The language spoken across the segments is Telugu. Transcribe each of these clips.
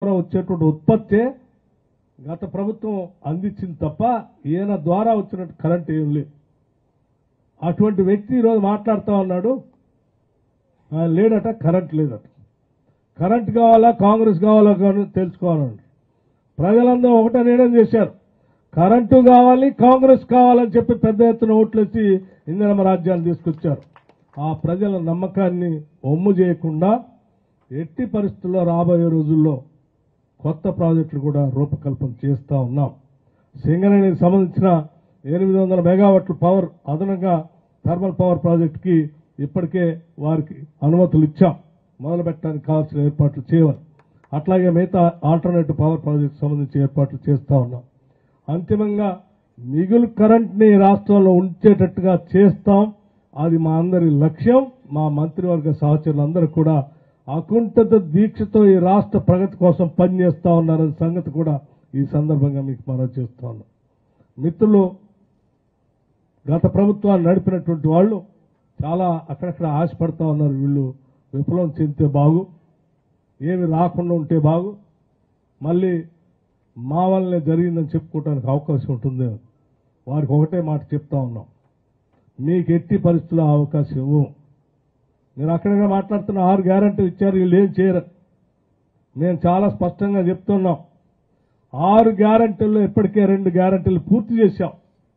ద్వారా వచ్చేటువంటి ఉత్పత్తే గత ప్రభుత్వం అందించింది తప్ప ఈయన ద్వారా వచ్చినట్టు కరెంట్ ఏం లేదు అటువంటి వ్యక్తి ఈరోజు మాట్లాడుతూ ఉన్నాడు ఆయన లేడట కరెంట్ లేదట కరెంట్ కావాలా కాంగ్రెస్ కావాలా కానీ తెలుసుకోవాలండి ప్రజలందరూ ఒకటే నిర్ణయం చేశారు కరెంటు కావాలి కాంగ్రెస్ కావాలని చెప్పి పెద్ద ఎత్తున ఓట్లేసి ఇందిరమ్మ రాజ్యాన్ని తీసుకొచ్చారు ఆ ప్రజల నమ్మకాన్ని ఒమ్ము చేయకుండా ఎట్టి పరిస్థితుల్లో రాబోయే రోజుల్లో కొత్త ప్రాజెక్టులు కూడా రూపకల్పన చేస్తూ ఉన్నాం సింగరేణికి సంబంధించిన ఎనిమిది వందల మెగావాట్ల పవర్ అదనంగా థర్మల్ పవర్ ప్రాజెక్టుకి ఇప్పటికే వారికి అనుమతులు ఇచ్చాం మొదలు పెట్టడానికి కావాల్సిన ఏర్పాట్లు చేయమని అట్లాగే మిగతా ఆల్టర్నేటివ్ పవర్ ప్రాజెక్ట్ సంబంధించి ఏర్పాట్లు చేస్తూ ఉన్నాం అంతిమంగా మిగులు కరెంట్ని రాష్ట్రంలో ఉంచేటట్టుగా చేస్తాం అది మా అందరి లక్ష్యం మా మంత్రివర్గ సహచరులందరూ కూడా అకుంఠిత దీక్షతో ఈ రాష్ట్ర ప్రగతి కోసం పనిచేస్తా ఉన్నారనే సంగతి కూడా ఈ సందర్భంగా మీకు మనవి చేస్తా ఉన్నాం మిత్రులు గత ప్రభుత్వాన్ని నడిపినటువంటి వాళ్ళు చాలా అక్కడక్కడ ఆశపడతా ఉన్నారు వీళ్ళు విప్లవం చెందితే బాగు ఏమి రాకుండా ఉంటే బాగు మళ్ళీ మా వల్లనే జరిగిందని చెప్పుకోవడానికి అవకాశం ఉంటుంది వారికి ఒకటే మాట చెప్తా ఉన్నాం మీకు ఎట్టి పరిస్థితుల్లో ఆ అవకాశం ఇవ్వం నేను అక్కడగా మాట్లాడుతున్న ఆరు గ్యారంటీలు ఇచ్చారు వీళ్ళు ఏం చేయరు మేము చాలా స్పష్టంగా చెప్తున్నాం ఆరు గ్యారంటీల్లో ఇప్పటికే రెండు గ్యారంటీలు పూర్తి చేశాం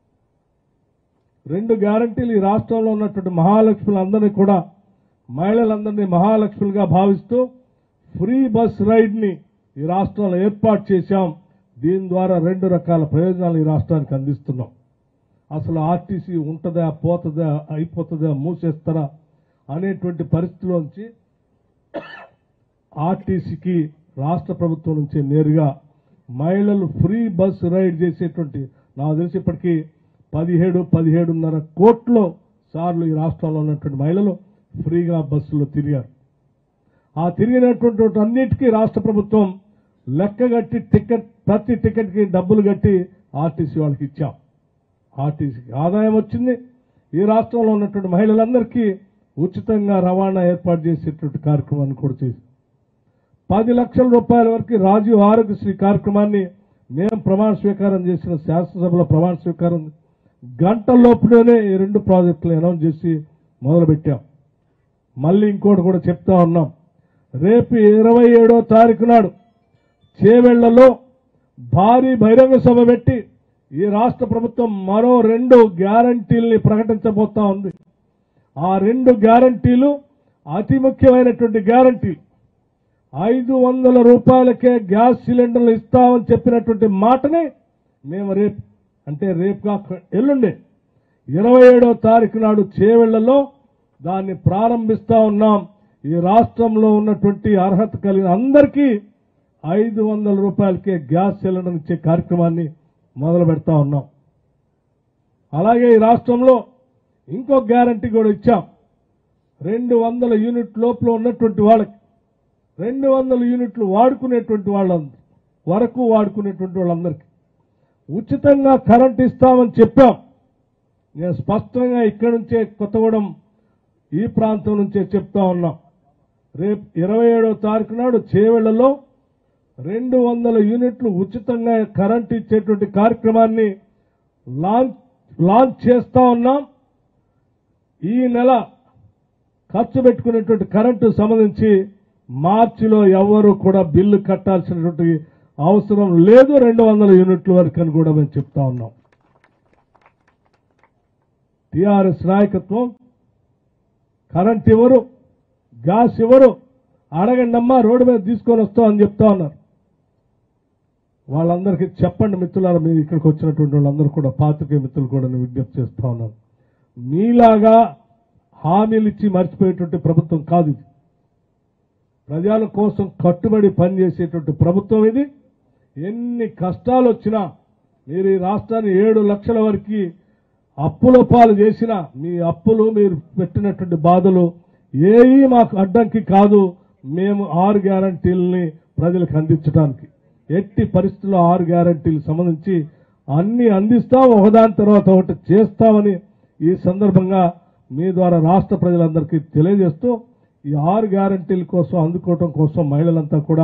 రెండు గ్యారంటీలు ఈ రాష్ట్రంలో ఉన్నటువంటి మహాలక్ష్ములందరినీ కూడా మహిళలందరినీ మహాలక్ష్ములుగా భావిస్తూ ఫ్రీ బస్ రైడ్ని ఈ రాష్ట్రంలో ఏర్పాటు చేశాం దీని ద్వారా రెండు రకాల ప్రయోజనాలు ఈ రాష్ట్రానికి అందిస్తున్నాం అసలు ఆర్టీసీ ఉంటుందా పోతుందా అయిపోతుందా మూసేస్తారా అనేటువంటి పరిస్థితిలోంచి ఆర్టీసీకి రాష్ట్ర ప్రభుత్వం నుంచి నేరుగా మహిళలు ఫ్రీ బస్ రైడ్ చేసేటువంటి నాకు తెలిసి ఇప్పటికీ పదిహేడు పదిహేడున్నర కోట్ల సార్లు ఈ రాష్ట్రంలో ఉన్నటువంటి మహిళలు ఫ్రీగా బస్సులో తిరిగారు ఆ తిరిగినటువంటి అన్నిటికీ రాష్ట్ర ప్రభుత్వం లెక్కగట్టి టికెట్ ప్రతి టికెట్కి డబ్బులు కట్టి ఆర్టీసీ వాళ్ళకి ఇచ్చాం ఆర్టీసీకి ఆదాయం వచ్చింది ఈ రాష్ట్రంలో ఉన్నటువంటి మహిళలందరికీ ఉచితంగా రవాణా ఏర్పాటు చేసేటువంటి కార్యక్రమాన్ని కూడా చేసి పది లక్షల రూపాయల వరకు రాజీవ్ ఆరోగ్యశ్రీ కార్యక్రమాన్ని మేము ప్రమాణ స్వీకారం చేసిన శాసనసభలో ప్రమాణ స్వీకారం గంటల్లోపులోనే ఈ రెండు ప్రాజెక్టులు అనౌన్స్ చేసి మొదలుపెట్టాం మళ్ళీ ఇంకోటి కూడా చెప్తా ఉన్నాం రేపు ఇరవై ఏడో తారీఖు నాడు చేవెళ్లలో భారీ బహిరంగ సభ పెట్టి ఈ రాష్ట్ర ప్రభుత్వం మరో రెండు గ్యారంటీల్ని ప్రకటించబోతా ఉంది ఆ రెండు గ్యారంటీలు అతి ముఖ్యమైనటువంటి గ్యారంటీ ఐదు వందల రూపాయలకే గ్యాస్ సిలిండర్లు ఇస్తామని చెప్పినటువంటి మాటని మేము రేపు అంటే రేపు కాక ఎల్లుండి ఇరవై ఏడో తారీఖు నాడు చేవెళ్లలో దాన్ని ప్రారంభిస్తా ఉన్నాం ఈ రాష్ట్రంలో ఉన్నటువంటి అర్హత కలిగిన అందరికీ ఐదు వందల రూపాయలకే గ్యాస్ సిలిండర్ ఇచ్చే కార్యక్రమాన్ని మొదలు పెడతా ఉన్నాం అలాగే ఈ రాష్ట్రంలో ఇంకో గ్యారంటీ కూడా ఇచ్చాం రెండు వందల యూనిట్ లోపల ఉన్నటువంటి వాళ్ళకి రెండు వందల యూనిట్లు వాడుకునేటువంటి వాళ్ళందరూ వరకు వాడుకునేటువంటి వాళ్ళందరికీ ఉచితంగా కరెంట్ ఇస్తామని చెప్పాం నేను స్పష్టంగా ఇక్కడి నుంచే కొత్తగూడెం ఈ ప్రాంతం నుంచే చెప్తా ఉన్నాం రేపు ఇరవై ఏడో తారీఖు నాడు చేవెళ్లలో రెండు వందల యూనిట్లు ఉచితంగా కరెంట్ ఇచ్చేటువంటి కార్యక్రమాన్ని లాంచ్ లాంచ్ చేస్తా ఉన్నాం ఈ నెల ఖర్చు పెట్టుకునేటువంటి కరెంటు సంబంధించి మార్చిలో ఎవరు కూడా బిల్లు కట్టాల్సినటువంటి అవసరం లేదు రెండు వందల యూనిట్ల వరకు అని కూడా మేము చెప్తా ఉన్నాం టిఆర్ఎస్ నాయకత్వం కరెంట్ ఇవ్వరు గ్యాస్ ఇవ్వరు అడగండి అమ్మా రోడ్డు మీద తీసుకొని వస్తాం అని చెప్తా ఉన్నారు వాళ్ళందరికీ చెప్పండి మిత్రులారా మీరు ఇక్కడికి వచ్చినటువంటి వాళ్ళందరూ కూడా పాత్రికేయ మిత్రులు కూడా నేను విజ్ఞప్తి చేస్తా ఉన్నాను మీలాగా హామీలు ఇచ్చి మర్చిపోయేటువంటి ప్రభుత్వం కాదు ఇది ప్రజల కోసం కట్టుబడి పనిచేసేటువంటి ప్రభుత్వం ఇది ఎన్ని కష్టాలు వచ్చినా మీరు ఈ రాష్ట్రాన్ని ఏడు లక్షల వరకు అప్పుల పాలు చేసినా మీ అప్పులు మీరు పెట్టినటువంటి బాధలు ఏవి మాకు అడ్డంకి కాదు మేము ఆరు గ్యారంటీలని ప్రజలకు అందించడానికి ఎట్టి పరిస్థితుల్లో ఆరు గ్యారంటీలకు సంబంధించి అన్ని అందిస్తాం ఒకదాని తర్వాత ఒకటి చేస్తామని ఈ సందర్భంగా మీ ద్వారా రాష్ట్ర ప్రజలందరికీ తెలియజేస్తూ ఈ ఆరు గ్యారంటీల కోసం అందుకోవటం కోసం మహిళలంతా కూడా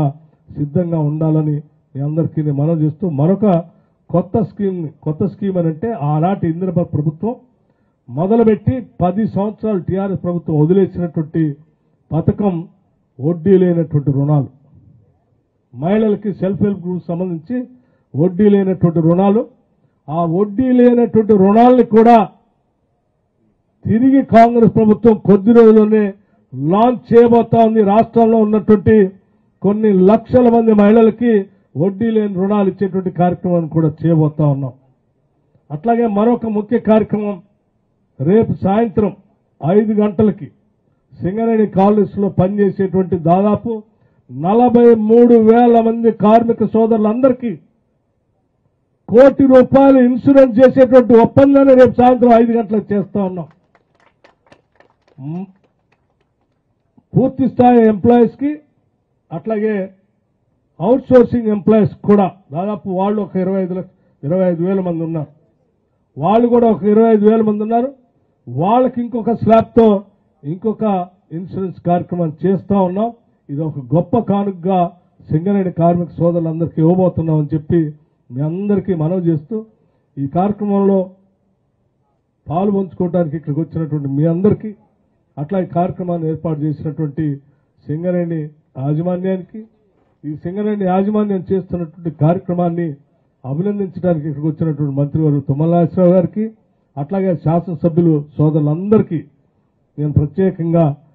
సిద్ధంగా ఉండాలని మీ అందరికీ నేను మనవి చేస్తూ మరొక కొత్త స్కీమ్ కొత్త స్కీమ్ అని అంటే ఆనాటి ఇందిరబ ప్రభుత్వం మొదలుపెట్టి పది సంవత్సరాలు టీఆర్ఎస్ ప్రభుత్వం వదిలేసినటువంటి పథకం వడ్డీ లేనటువంటి రుణాలు మహిళలకి సెల్ఫ్ హెల్ప్ గ్రూప్ సంబంధించి వడ్డీ లేనటువంటి రుణాలు ఆ వడ్డీ లేనటువంటి రుణాలని కూడా తిరిగి కాంగ్రెస్ ప్రభుత్వం కొద్ది రోజుల్లోనే లాంచ్ చేయబోతా ఉంది రాష్ట్రంలో ఉన్నటువంటి కొన్ని లక్షల మంది మహిళలకి వడ్డీ లేని రుణాలు ఇచ్చేటువంటి కార్యక్రమాన్ని కూడా చేయబోతా ఉన్నాం అట్లాగే మరొక ముఖ్య కార్యక్రమం రేపు సాయంత్రం ఐదు గంటలకి సింగరేణి కాలేజీలో పనిచేసేటువంటి దాదాపు నలభై మూడు వేల మంది కార్మిక సోదరులందరికీ కోటి రూపాయలు ఇన్సూరెన్స్ చేసేటువంటి ఒప్పందాన్ని రేపు సాయంత్రం ఐదు గంటలకు చేస్తా ఉన్నాం మ్, పూర్తి స్థాయి ఎంప్లాయీస్ కి అట్లాగే అవుట్ సోర్సింగ్ ఎంప్లాయీస్ కూడా దాదాపు వాళ్ళు ఒక ఇరవై ఐదు లక్ష ఇరవై ఐదు వేల మంది ఉన్నారు వాళ్ళు కూడా ఒక ఇరవై ఐదు వేల మంది ఉన్నారు వాళ్ళకి ఇంకొక స్లాబ్తో ఇంకొక ఇన్సూరెన్స్ కార్యక్రమం చేస్తా ఉన్నాం ఇది ఒక గొప్ప కానుకగా సింగరేణి కార్మిక సోదరులందరికీ ఇవ్వబోతున్నామని చెప్పి మీ అందరికీ మనవి చేస్తూ ఈ కార్యక్రమంలో పాలు పంచుకోవడానికి ఇక్కడికి వచ్చినటువంటి మీ అందరికీ అట్లా ఈ కార్యక్రమాన్ని ఏర్పాటు చేసినటువంటి సింగరేణి యాజమాన్యానికి ఈ సింగరేణి యాజమాన్యం చేస్తున్నటువంటి కార్యక్రమాన్ని అభినందించడానికి ఇక్కడికి వచ్చినటువంటి మంత్రివారు తుమ్మలాశ్వరరావు గారికి అట్లాగే శాసనసభ్యులు సోదరులందరికీ నేను ప్రత్యేకంగా